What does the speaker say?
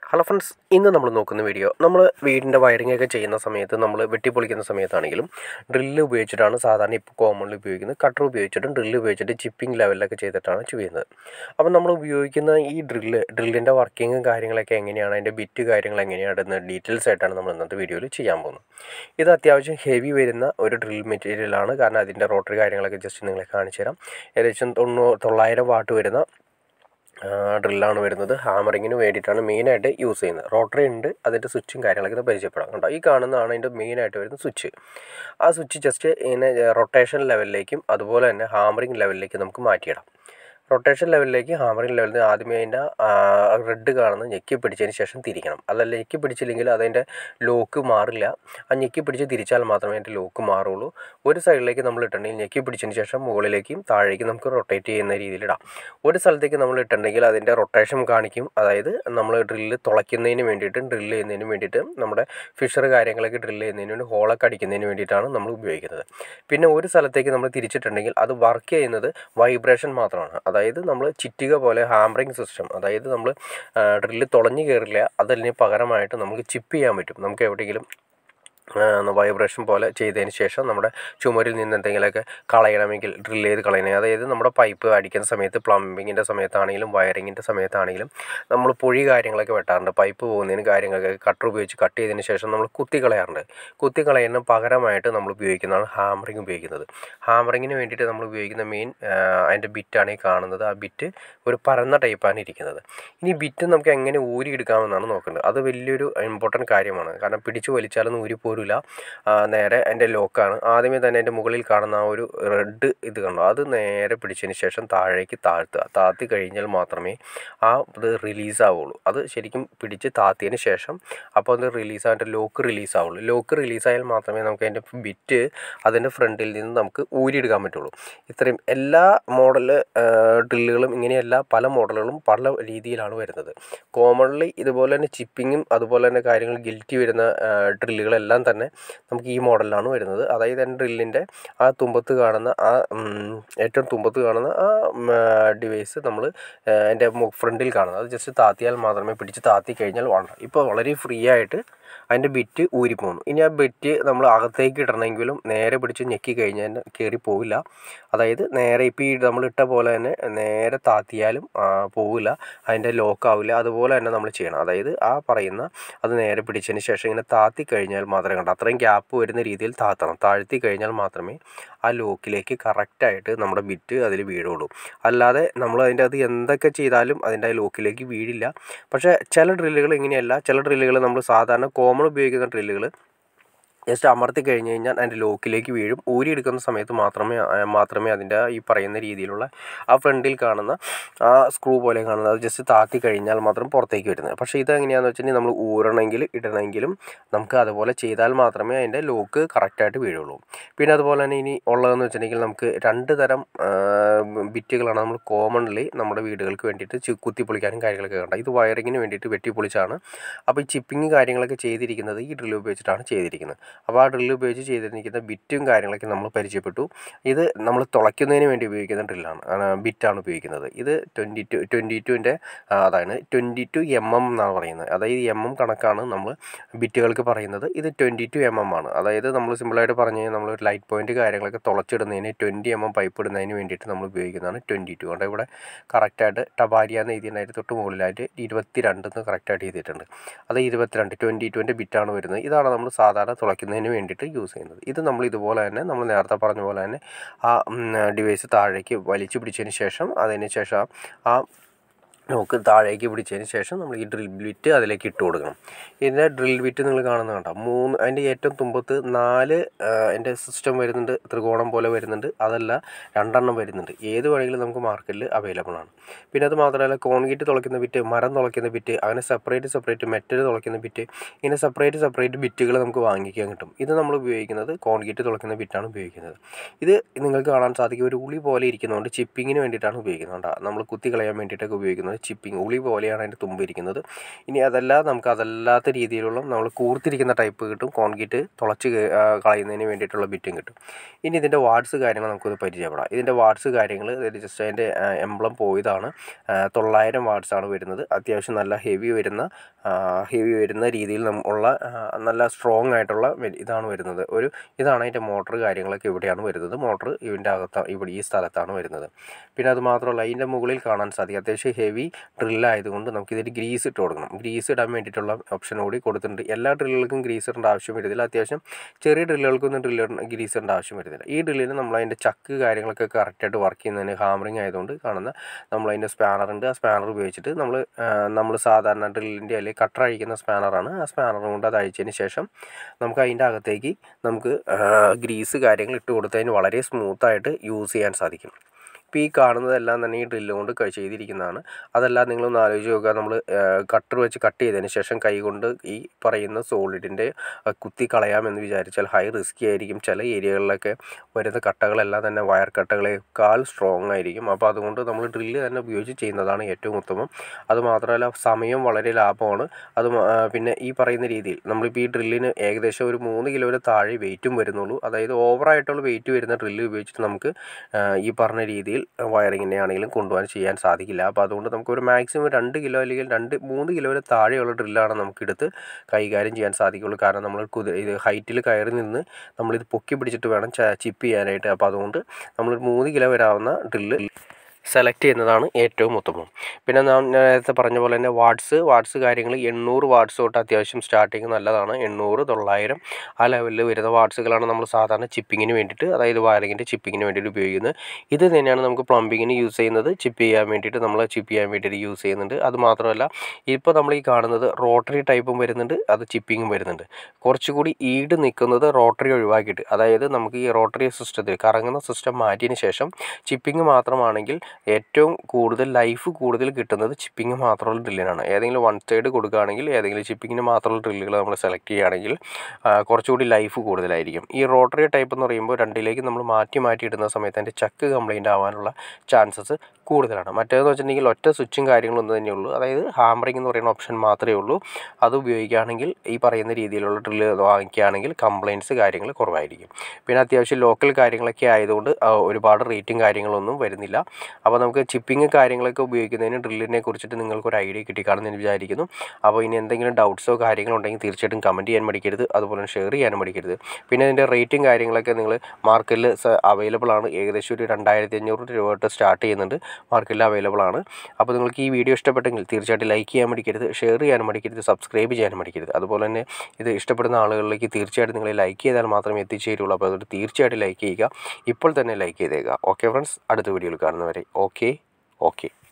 hello friends ഇന്ന് നമ്മൾ നോക്കുന്ന വീഡിയോ നമ്മൾ വീടിൻ്റെ വയറിംഗ് ഒക്കെ ചെയ്യുന്ന സമയത്ത് നമ്മൾ വെട്ടിപ്പൊളിക്കുന്ന സമയത്താണെങ്കിലും ഡ്രില്ല് ഉപയോഗിച്ചിട്ടാണ് സാധാരണ ഇപ്പോൾ കോമൺലി ഉപയോഗിക്കുന്നത് കട്ടർ ഉപയോഗിച്ചിട്ടും ഡ്രില്ല് ഉപയോഗിച്ചിട്ട് ചിപ്പിംഗ് ലെവലിലൊക്കെ ചെയ്തിട്ടാണ് ചെയ്യുന്നത് അപ്പോൾ നമ്മൾ ഉപയോഗിക്കുന്ന ഈ ഡ്രില്ല് ഡ്രില്ലിൻ്റെ വർക്കിങ്ങും കാര്യങ്ങളൊക്കെ എങ്ങനെയാണ് അതിൻ്റെ ബിറ്റ് കാര്യങ്ങൾ എങ്ങനെയാണെന്ന് ഡീറ്റെയിൽസ് ആയിട്ടാണ് നമ്മൾ ഇന്നത്തെ വീഡിയോയിൽ ചെയ്യാൻ പോകുന്നത് ഇത് അത്യാവശ്യം ഹെവി വരുന്ന ഒരു ഡ്രിൽ മെറ്റീരിയലാണ് കാരണം അതിൻ്റെ റോട്ടറി കാര്യങ്ങളൊക്കെ ജസ്റ്റ് നിങ്ങളെ കാണിച്ചു തരാം ഏകദേശം തൊണ്ണൂ തൊള്ളായിരം വാട്ട് വരുന്ന ഡ്രില്ലാണ് വരുന്നത് ഹാമറിങ്ങിന് വേണ്ടിയിട്ടാണ് മെയിനായിട്ട് യൂസ് ചെയ്യുന്നത് റോട്ടറി ഉണ്ട് അതിൻ്റെ സ്വിച്ചും കാര്യങ്ങളൊക്കെ ഇത് പരിചയപ്പെടാം കണ്ടോ ഈ കാണുന്നതാണ് അതിൻ്റെ മെയിനായിട്ട് വരുന്ന സ്വിച്ച് ആ സ്വിച്ച് ജസ്റ്റ് ഇങ്ങനെ റൊട്ടേഷൻ ലെവലിലേക്കും അതുപോലെ തന്നെ ഹാമറിങ് ലെവലിലേക്കും നമുക്ക് മാറ്റിയിടാം റൊട്ടേഷൻ ലെവലിലേക്ക് ഹാമറിങ് ലെവലിൽ ആദ്യമേ അതിൻ്റെ റെഡ് കാണുന്ന ഞെക്കി പിടിച്ചതിന് ശേഷം തിരിക്കണം അതല്ല ഞെക്കി പിടിച്ചില്ലെങ്കിൽ അതിൻ്റെ ലോക്ക് മാറില്ല ആ ഞെക്കി പിടിച്ച് തിരിച്ചാൽ മാത്രമേ അതിൻ്റെ ലോക്ക് മാറുള്ളൂ ഒരു സൈഡിലേക്ക് നമ്മൾ ഇട്ടിട്ടുണ്ടെങ്കിൽ ഞെക്കി പിടിച്ചതിന് ശേഷം മുകളിലേക്കും താഴേക്കും നമുക്ക് റൊട്ടേറ്റ് ചെയ്യുന്ന രീതിയിൽ ഇടാം ഒരു സ്ഥലത്തേക്ക് നമ്മൾ ഇട്ടിട്ടുണ്ടെങ്കിൽ അതിൻ്റെ റൊട്ടേഷൻ കാണിക്കും അതായത് നമ്മൾ ഡ്രില്ല് തുളയ്ക്കുന്നതിന് വേണ്ടിയിട്ട് ഡ്രില്ല് ചെയ്യുന്നതിന് വേണ്ടിയിട്ട് നമ്മുടെ ഫിഷർ കാര്യങ്ങളൊക്കെ ഡ്രില്ല് ചെയ്യുന്നതിന് വേണ്ടി ഹോളൊക്കെ അടിക്കുന്നതിന് വേണ്ടിയിട്ടാണ് നമ്മൾ ഉപയോഗിക്കുന്നത് പിന്നെ ഒരു സ്ഥലത്തേക്ക് നമ്മൾ തിരിച്ചിട്ടുണ്ടെങ്കിൽ അത് വർക്ക് ചെയ്യുന്നത് വൈബ്രേഷൻ മാത്രമാണ് അതായത് നമ്മൾ ചിറ്റിക പോലെ ഹാമറിങ് സിസ്റ്റം അതായത് നമ്മൾ ഡ്രില്ല് തുളഞ്ഞു കയറില്ല അതിന് പകരമായിട്ട് നമുക്ക് ചിപ്പ് ചെയ്യാൻ പറ്റും നമുക്ക് എവിടെയെങ്കിലും വൈബ്രേഷൻ പോലെ ചെയ്തതിന് ശേഷം നമ്മുടെ ചുമരിൽ നിന്ന് എന്തെങ്കിലുമൊക്കെ കളയണമെങ്കിൽ ഡ്രില്ല് ചെയ്ത് കളയണമെങ്കിൽ അതായത് നമ്മുടെ പൈപ്പ് അടിക്കുന്ന സമയത്ത് പ്ലംബിങ്ങിൻ്റെ സമയത്താണെങ്കിലും വയറിങ്ങിൻ്റെ സമയത്താണെങ്കിലും നമ്മൾ പൊഴി കാര്യങ്ങളൊക്കെ വെട്ടാറുണ്ട് പൈപ്പ് പോകുന്നതിന് കാര്യങ്ങളൊക്കെ കട്ടർ ഉപയോഗിച്ച് കട്ട് ചെയ്തതിന് ശേഷം നമ്മൾ കുത്തി കളയാറുണ്ട് കുത്തി കളയുന്നതിന് പകരമായിട്ട് നമ്മൾ ഉപയോഗിക്കുന്നതാണ് ഹാമറിങ് ഉപയോഗിക്കുന്നത് ഹാമറിങ്ങിന് വേണ്ടിയിട്ട് നമ്മൾ ഉപയോഗിക്കുന്ന മെയിൻ അതിൻ്റെ ബിറ്റാണ് ഈ കാണുന്നത് ആ ബിറ്റ് ഒരു പരന്ന ടൈപ്പാണ് ഇരിക്കുന്നത് ഇനി ബിറ്റ് നമുക്ക് എങ്ങനെ ഊരിയെടുക്കാമെന്നാണ് നോക്കുന്നത് അത് വലിയൊരു ഇമ്പോർട്ടൻറ്റ് കാര്യമാണ് കാരണം പിടിച്ചു വലിച്ചാലൊന്നും ഊരി പോരില്ല നേരെ അതിൻ്റെ ലോക്കാണ് ആദ്യമേ തന്നെ അതിൻ്റെ മുകളിൽ കാണുന്ന ആ ഒരു റെഡ് ഇത് കണ്ടോ അത് നേരെ പിടിച്ചതിന് ശേഷം താഴേക്ക് താഴ്ത്തുക താഴ്ത്തി കഴിഞ്ഞാൽ മാത്രമേ ആ ഇത് റിലീസ് ആവുള്ളൂ അത് ശരിക്കും പിടിച്ച് താത്തിയതിന് ശേഷം അപ്പോൾ അത് റിലീസ് അതിൻ്റെ ലോക്ക് റിലീസ് ആവുള്ളൂ ലോക്ക് റിലീസ് ആയാൽ മാത്രമേ നമുക്ക് അതിൻ്റെ ബിറ്റ് അതിൻ്റെ ഫ്രണ്ടിൽ നിന്ന് നമുക്ക് ഊരിയെടുക്കാൻ പറ്റുള്ളൂ ഇത്രയും എല്ലാ മോഡൽ ഡ്രില്ലുകളും ഇങ്ങനെയല്ല പല മോഡലുകളും പല രീതിയിലാണ് വരുന്നത് കോമൺലി ഇതുപോലെ തന്നെ ചിപ്പിങ്ങും അതുപോലെ തന്നെ കാര്യങ്ങൾ ഗിൽറ്റി വരുന്ന ഡ്രില്ലുകളെല്ലാം തന്നെ നമുക്ക് ഈ മോഡലിലാണ് വരുന്നത് അതായത് എൻ്റെ ഡ്രില്ലിൻ്റെ ആ തുമ്പത്ത് കാണുന്ന ആ ഏറ്റവും തുമ്പത്ത് കാണുന്ന ആ ഡിവൈസ് നമ്മൾ എൻ്റെ ഫ്രണ്ടിൽ കാണുന്നത് അത് ജസ്റ്റ് താത്തിയാൽ മാത്രമേ പിടിച്ച് താത്തി കഴിഞ്ഞാൽ വേണ്ട ഇപ്പോൾ വളരെ ഫ്രീ ആയിട്ട് അതിൻ്റെ ബിറ്റ് ഊരിപ്പോകുന്നു ഇനി ആ ബിറ്റ് നമ്മൾ അകത്തേക്ക് ഇടണമെങ്കിലും നേരെ പിടിച്ച് ഞെക്കി കഴിഞ്ഞാൽ കയറി പോവില്ല അതായത് നേരെ ഇപ്പോൾ ഈ നമ്മൾ ഇട്ട പോലെ തന്നെ നേരെ താത്തിയാലും പോവില്ല അതിൻ്റെ ലോക്ക് ആവില്ല അതുപോലെ തന്നെ നമ്മൾ ചെയ്യണം അതായത് ആ പറയുന്ന അത് നേരെ പിടിച്ചതിന് ശേഷം ഇങ്ങനെ താത്തി കഴിഞ്ഞാൽ മാത്രമേ കണ്ടു അത്രയും ഗ്യാപ്പ് വരുന്ന രീതിയിൽ താത്തണം താഴ്ത്തി കഴിഞ്ഞാൽ മാത്രമേ ആ ലോക്കിലേക്ക് കറക്റ്റായിട്ട് നമ്മുടെ ബിറ്റ് അതിൽ വീഴുള്ളൂ അല്ലാതെ നമ്മൾ അതിൻ്റെ അത് എന്തൊക്കെ ചെയ്താലും അതിൻ്റെ ആ ലോക്കിലേക്ക് വീഴില്ല പക്ഷേ ചില ഡ്രില്ലുകൾ ഇങ്ങനെയല്ല ചില ഡ്രില്ലുകൾ നമ്മൾ സാധാരണ കോമൺ ഉപയോഗിക്കുന്ന ഡ്രില്ലുകൾ ജസ്റ്റ് അമർത്തി കഴിഞ്ഞ് കഴിഞ്ഞാൽ അതിൻ്റെ ലോക്കിലേക്ക് വീഴും ഊരിയെടുക്കുന്ന സമയത്ത് മാത്രമേ മാത്രമേ അതിൻ്റെ ഈ പറയുന്ന രീതിയിലുള്ള ആ ഫ്രണ്ടിൽ കാണുന്ന ആ സ്ക്രൂ പോലെ കാണുന്നത് അത് ജസ്റ്റ് താത്തി കഴിഞ്ഞാൽ മാത്രം പുറത്തേക്ക് വരുന്നത് പക്ഷേ ഇത് എങ്ങനെയാണെന്ന് വെച്ചിട്ടുണ്ടെങ്കിൽ നമ്മൾ ഊരണമെങ്കിൽ ഇടണമെങ്കിലും നമുക്ക് അതുപോലെ ചെയ്താൽ മാത്രമേ അതിൻ്റെ ലോക്ക് കറക്റ്റായിട്ട് വീഴുള്ളൂ പിന്നെ അതുപോലെ തന്നെ ഇനി ഉള്ളതെന്ന് വെച്ചിട്ടുണ്ടെങ്കിൽ നമുക്ക് രണ്ട് തരം ബിറ്റുകളാണ് നമ്മൾ കോമൺലി നമ്മുടെ വീടുകൾക്ക് വേണ്ടിയിട്ട് കുത്തിപ്പൊളിക്കാനും കാര്യങ്ങളൊക്കെ കണ്ട ഇത് വയറിങ്ങിന് വേണ്ടിയിട്ട് വെട്ടിപ്പൊളിച്ചാണ് അപ്പോൾ ഈ ചിപ്പിങ് കാര്യങ്ങളൊക്കെ ചെയ്തിരിക്കുന്നത് ഈ ഡ്രില്ല് ഉപയോഗിച്ചിട്ടാണ് ചെയ്തിരിക്കുന്നത് അപ്പോൾ ആ ഡ്രില്ല് ഉപയോഗിച്ച് ചെയ്തിരിക്കുന്ന ബിറ്റും കാര്യങ്ങളൊക്കെ നമ്മൾ പരിചയപ്പെട്ടു ഇത് നമ്മൾ തുളയ്ക്കുന്നതിന് വേണ്ടി ഉപയോഗിക്കുന്ന ഡ്രില്ലാണ് ബിറ്റാണ് ഉപയോഗിക്കുന്നത് ഇത് ട്വൻറ്റി ടു ട്വൻറ്റി ടുവിൻ്റെ അതാണ് ട്വൻറ്റി ടു എം എം എന്നാണ് പറയുന്നത് അതായത് എം എം കണക്കാണ് നമ്മൾ ബിറ്റുകൾക്ക് പറയുന്നത് ഇത് ട്വൻറ്റി ടു എം എം ആണ് അതായത് നമ്മൾ സിമ്പിളായിട്ട് പറഞ്ഞു കഴിഞ്ഞാൽ നമ്മൾ ലൈറ്റ് പോയിൻറ്റ് കാര്യങ്ങളൊക്കെ തുളച്ചിടുന്നതിന് ട്വൻറ്റി എം എം പൈപ്പ് ഇടുന്നതിന് വേണ്ടിയിട്ട് നമ്മൾ ഉപയോഗിക്കുന്നതാണ് ട്വൻറ്റി ടു അതുകൊണ്ട് ഇവിടെ കറക്റ്റായിട്ട് ടബാരിയ എന്ന് എഴുതിയതിനായിട്ട് തൊട്ട് മുകളിലായിട്ട് ഇരുപത്തി രണ്ടെന്ന് കറക്റ്റായിട്ട് എഴുതിയിട്ടുണ്ട് അത് ഇരുപത്തിരണ്ട് ട്വൻറ്റി ടുവിൻ്റെ ബിറ്റാണ് വരുന്നത് ഇതാണ് നമ്മൾ സാധാരണ തുളയ്ക്കുന്നത് ചെയ്യുന്നതിന് വേണ്ടിയിട്ട് യൂസ് ചെയ്യുന്നത് ഇത് നമ്മൾ ഇതുപോലെ തന്നെ നമ്മൾ നേരത്തെ പറഞ്ഞ പോലെ തന്നെ ആ ഡിവൈസ് താഴേക്ക് വലിച്ചു പിടിച്ചതിന് ശേഷം അതിന് ശേഷം ആ നമുക്ക് താഴേക്ക് പിടിച്ചതിന് ശേഷം നമ്മൾ ഈ ഡ്രിൽ ബിറ്റ് അതിലേക്ക് ഇട്ട് കൊടുക്കണം ഇതിൻ്റെ ഡ്രിൽ ബിറ്റ് നിങ്ങൾ കാണുന്നത് കണ്ടോ മൂന്ന് അതിൻ്റെ ഏറ്റവും തുമ്പത്ത് നാല് അതിൻ്റെ സിസ്റ്റം വരുന്നുണ്ട് ത്രികോണം പോലെ വരുന്നുണ്ട് അതല്ല രണ്ടെണ്ണം വരുന്നുണ്ട് ഏത് വേണമെങ്കിലും നമുക്ക് മാർക്കറ്റിൽ അവൈലബിൾ ആണ് പിന്നെ അത് മാത്രമല്ല കോൺക്രീറ്റ് തുളയ്ക്കുന്ന ബിറ്റ് മരം തുളയ്ക്കുന്ന ബിറ്റ് അങ്ങനെ സെപ്പറേറ്റ് സെപ്പറേറ്റ് മെറ്റൽ തുളയ്ക്കുന്ന ബിറ്റ് ഇങ്ങനെ സെപ്പറേറ്റ് സെപ്പറേറ്റ് ബിറ്റുകൾ നമുക്ക് വാങ്ങിക്കാൻ കിട്ടും ഇത് നമ്മൾ ഉപയോഗിക്കുന്നത് കോൺക്രീറ്റ് തുളയ്ക്കുന്ന ബിറ്റാണ് ഉപയോഗിക്കുന്നത് ഇത് നിങ്ങൾക്ക് കാണാൻ സാധിക്കും ഒരു ഉളി പോലെ ഇരിക്കുന്നതുകൊണ്ട് ചിപ്പിങ്ങിന് വേണ്ടിയിട്ടാണ് ഉപയോഗിക്കുന്നത് നമ്മൾ കുത്തി കളയാൻ വേണ്ടിയിട്ടൊക്കെ ഉപയോഗിക്കുന്നത് പറയുന്നത് ചിപ്പിംഗ് ഉളി പോലെയാണ് അതിൻ്റെ തുമ്പ് ഇരിക്കുന്നത് ഇനി അതല്ല നമുക്ക് അതല്ലാത്ത രീതിയിലുള്ള നമ്മൾ കൂർത്തിരിക്കുന്ന ടൈപ്പ് കിട്ടും കോൺക്രീറ്റ് തുളച്ച് കേ- ആ, കളയുന്നതിന് വേണ്ടിയിട്ടുള്ള ബിറ്റും കിട്ടും ഇനി ഇതിൻ്റെ വാർഡ്സ് കാര്യങ്ങൾ നമുക്കൊന്ന് പരിചയപ്പെടാം ഇതിൻ്റെ വാർഡ്സ് കാര്യങ്ങൾ ജസ്റ്റ് അതിൻ്റെ എംബ്ലം പോയതാണ് ആ, തൊള്ളായിരം വാട്ട്സ് ആണ് വരുന്നത് അത്യാവശ്യം നല്ല ഹെവി വരുന്ന ഹെവി വരുന്ന രീതിയിൽ നം- ഉള്ള ആ, നല്ല സ്ട്രോങ് ആയിട്ടുള്ള വെ- ഇതാണ് വരുന്നത് ഒരു ഇതാണ് അതിൻ്റെ മോട്ടർ കാര്യങ്ങളൊക്കെ ഇവിടെയാണ് വരുന്നത് മോട്ടർ ഇതിൻ്റെ അകത്ത് ഇവിടെ ഈ സ്ഥലത്താണ് വരുന്നത് പിന്നെ അത് മാത്രമല്ല അതിൻ്റെ മുകളിൽ കാണാൻ സാധിക്കും അത്യാവശ്യം ഹെവി ഡ്രില്ലായതുകൊണ്ട് നമുക്ക് ഇതിൽ ഗ്രീസ് ഇട്ട് കൊടുക്കണം ഗ്രീസ് ഇടാൻ വേണ്ടിയിട്ടുള്ള ഓപ്ഷൻ കൂടി കൊടുത്തിട്ടുണ്ട് എല്ലാ ഡ്രില്ലുകൾക്കും ഗ്രീസ് ഇടേണ്ട ആവശ്യം വരുന്നില്ല അത്യാവശ്യം ചെറിയ ഡ്രില്ലുകൾക്കൊന്നും ഡ്രില്ല് ഗ്രീസ് ഇടേണ്ട ആവശ്യം വരുന്നില്ല ഈ ഡ്രില്ലിന് നമ്മൾ അതിൻ്റെ ചക്ക് കാര്യങ്ങളൊക്കെ കറക്റ്റായിട്ട് വർക്ക് ചെയ്യുന്നതിന് ഹാമറിങ് ആയതുകൊണ്ട് കാണുന്ന നമ്മൾ അതിൻ്റെ സ്പാനർ ഉണ്ട് ആ സ്പാനർ ഉപയോഗിച്ചിട്ട് നമ്മൾ നമ്മൾ സാധാരണ ഡ്രില്ലിൻ്റെ അല്ലെങ്കിൽ കട്ടർ അഴിക്കുന്ന സ്പാനറാണ് ആ സ്പാനർ കൊണ്ട് അത് അഴിച്ചതിന് ശേഷം നമുക്ക് അതിൻ്റെ അകത്തേക്ക് നമുക്ക് ഗ്രീസ് കാര്യങ്ങൾ ഇട്ട് കൊടുത്തതിന് വളരെ സ്മൂത്തായിട്ട് യൂസ് ചെയ്യാൻ സാധിക്കും ഇപ്പോൾ ഈ കാണുന്നതെല്ലാം തന്നെ ഈ ഡ്രില്ല് കൊണ്ട് ക- ചെയ്തിരിക്കുന്നതാണ് അതെല്ലാം നിങ്ങളൊന്ന് ആലോചിച്ച് നോക്കുക നമ്മൾ കട്ടർ വെച്ച് കട്ട് ചെയ്തതിന് ശേഷം കൈ കൊണ്ട് ഈ പറയുന്ന സോളിഡിൻ്റെ കുത്തി കളയാമെന്ന് വിചാരിച്ചാൽ ഹൈ റിസ്കി ആയിരിക്കും ചില ഏരിയകളിലൊക്കെ വരുന്ന കട്ടകളെല്ലാം തന്നെ വയർ കട്ടകളേക്കാൾ സ്ട്രോങ് ആയിരിക്കും അപ്പോൾ അതുകൊണ്ട് നമ്മൾ ഡ്രില്ല് തന്നെ ഉപയോഗിച്ച് ചെയ്യുന്നതാണ് ഏറ്റവും ഉത്തമം അത് മാത്രമല്ല സമയം വളരെ ലാഭമാണ് അത് മ- ആ, പിന്നെ ഈ പറയുന്ന രീതിയിൽ നമ്മളിപ്പോൾ ഈ ഡ്രില്ലിന് ഏകദേശം ഒരു മൂന്ന് കിലോയിൽ താഴെ വെയിറ്റും വരുന്നുള്ളൂ അതായത് ഓവറായിട്ടുള്ള വെയിറ്റ് വരുന്ന ഡ്രില്ല് ഉപയോഗിച്ചിട്ട് നമുക്ക് ആ, ഈ പറഞ്ഞ രീതിയിൽ വയറിങ്ങിനെ ആണെങ്കിലും കൊണ്ടുപോകാൻ ചെയ്യാൻ സാധിക്കില്ല അപ്പോൾ അതുകൊണ്ട് നമുക്കൊരു മാക്സിമം രണ്ട് കിലോ അല്ലെങ്കിൽ രണ്ട് മൂന്ന് കിലോയിൽ താഴെയുള്ള ഡ്രില്ലാണ് നമുക്കെടുത്ത് കൈകാര്യം ചെയ്യാൻ സാധിക്കുള്ളൂ കാരണം നമ്മൾ കുതി ഇത് ഹൈറ്റിൽ കയറി നിന്ന് നമ്മളിത് പൊക്കി പിടിച്ചിട്ട് വേണം ചിപ്പ് ചെയ്യാനായിട്ട് അപ്പോൾ അതുകൊണ്ട് നമ്മളൊരു മൂന്ന് കിലോ വരാവുന്ന ഡ്രില്ല് സെലക്ട് ചെയ്യുന്നതാണ് ഏറ്റവും ഉത്തമം പിന്നെ നാം നേരത്തെ പറഞ്ഞ പോലെ തന്നെ വാട്ട്സ് വാട്ട്സ് കാര്യങ്ങൾ എണ്ണൂറ് വാട്ട്സ് തൊട്ട് അത്യാവശ്യം സ്റ്റാർട്ടിങ് നല്ലതാണ് എണ്ണൂറ് തൊള്ളായിരം ആ ലെവലിൽ വരുന്ന വാട്ട്സുകളാണ് നമ്മൾ സാധാരണ ചിപ്പിങ്ങിന് വേണ്ടിയിട്ട് അതായത് വയറിങ്ങിൻ്റെ ചിപ്പിങ്ങിന് വേണ്ടിയിട്ട് ഉപയോഗിക്കുന്നത് ഇത് തന്നെയാണ് നമുക്ക് പ്ലംബിങ്ങിന് യൂസ് ചെയ്യുന്നത് ചിപ്പ് ചെയ്യാൻ വേണ്ടിയിട്ട് നമ്മൾ ചിപ്പ് ചെയ്യാൻ വേണ്ടിയിട്ട് യൂസ് ചെയ്യുന്നുണ്ട് അത് മാത്രമല്ല ഇപ്പോൾ നമ്മൾ ഈ കാണുന്നത് റോട്ടറി ടൈപ്പും വരുന്നുണ്ട് അത് ചിപ്പിങ്ങും വരുന്നുണ്ട് കുറച്ചുകൂടി ഈട് നിൽക്കുന്നത് റോട്ടറി ഒഴിവാക്കിയിട്ട് അതായത് നമുക്ക് ഈ റോട്ടറി സിസ്റ്റത്തിൽ കറങ്ങുന്ന സിസ്റ്റം മാറ്റിയതിന് ശേഷം ചിപ്പിംഗ് മാത്രമാണെങ്കിൽ ഏറ്റവും കൂടുതൽ ലൈഫ് കൂടുതൽ കിട്ടുന്നത് ചിപ്പിംഗ് മാത്രമുള്ള ഡ്രില്ലിനാണ് ഏതെങ്കിലും വൺ സൈഡ് കൊടുക്കുകയാണെങ്കിൽ ഏതെങ്കിലും ചിപ്പിങ്ങിന് മാത്രമുള്ള ഡ്രില്ലുകൾ നമ്മൾ സെലക്ട് ചെയ്യുകയാണെങ്കിൽ ആ, കുറച്ചുകൂടി ലൈഫ് കൂടുതലായിരിക്കും ഈ റോട്ടറി ടൈപ്പ് എന്ന് പറയുമ്പോൾ രണ്ടിലേക്ക് നമ്മൾ മാറ്റി മാറ്റി ഇടുന്ന സമയത്ത് അതിൻ്റെ ചക്ക് കംപ്ലൈൻറ്റ് ആവാനുള്ള ചാൻസസ് കൂടുതലാണ് മറ്റേതെന്ന് വെച്ചിട്ടുണ്ടെങ്കിൽ ഒറ്റ സ്വിച്ചും കാര്യങ്ങളും ഒന്ന് തന്നെ ഉള്ളൂ അതായത് ഹാമറിംഗ് എന്ന് പറയുന്ന ഓപ്ഷൻ മാത്രമേ ഉള്ളൂ അത് ഉപയോഗിക്കുകയാണെങ്കിൽ ഈ പറയുന്ന രീതിയിലുള്ള ഡ്രില്ല് വാങ്ങിക്കുകയാണെങ്കിൽ കംപ്ലയിൻറ്റ്സ് കാര്യങ്ങൾ കുറവായിരിക്കും പിന്നെ അത്യാവശ്യം ലോക്കൽ കാര്യങ്ങളൊക്കെ ആയതുകൊണ്ട് ആ, ഒരുപാട് റേറ്റും കാര്യങ്ങളൊന്നും വരുന്നില്ല അപ്പോൾ നമുക്ക് ചിപ്പിംഗ് കാര്യങ്ങളൊക്കെ ഉപയോഗിക്കുന്നതിന് ഡ്രില്ലിനെ കുറിച്ചിട്ട് നിങ്ങൾക്ക് ഒരു ഐഡിയ കിട്ടിക്കാണെന്ന് ഞാൻ വിചാരിക്കുന്നു അപ്പോൾ ഇനി എന്തെങ്കിലും ഡൗട്ട്സോ കാര്യങ്ങളോ ഉണ്ടെങ്കിൽ തീർച്ചയായിട്ടും കമൻറ്റ് ചെയ്യാൻ മടിക്കരുത് അതുപോലെ ഷെയർ ചെയ്യാനും മടിക്കരുത് പിന്നെ ഇതിൻ്റെ റേറ്റും കാര്യങ്ങളൊക്കെ നിങ്ങൾ മാർക്കറ്റിൽ അവൈലബിൾ ആണ് ഏകദേശം ഒരു രണ്ടായിരത്തി അഞ്ഞൂറ് രൂപ തൊട്ട് സ്റ്റാർട്ട് ചെയ്യുന്നുണ്ട് മാർക്കറ്റിൽ അവൈലബിൾ ആണ് അപ്പോൾ നിങ്ങൾക്ക് ഈ വീഡിയോ ഇഷ്ടപ്പെട്ടെങ്കിൽ തീർച്ചയായിട്ടും ലൈക്ക് ചെയ്യാൻ മടിക്കരുത് ഷെയർ ചെയ്യാനും മടിക്കരുത് സബ്സ്ക്രൈബ് ചെയ്യാനും മടിക്കരുത് അതുപോലെ തന്നെ ഇത് ഇഷ്ടപ്പെടുന്ന ആളുകളിലേക്ക് തീർച്ചയായിട്ടും നിങ്ങൾ ലൈക്ക് ചെയ്താൽ മാത്രമേ എത്തിച്ചേരുള്ളൂ അപ്പോൾ അതുകൊണ്ട് തീർച്ചയായിട്ടും ലൈക്ക് ചെയ്യുക ഇപ്പോൾ തന്നെ ലൈക്ക് ചെയ്തേക്കുക ഓക്കെ ഫ്രണ്ട്സ് അടുത്ത വീഡിയോയിൽ കാണുന്നവരെ ഓക്കെ ഓക്കെ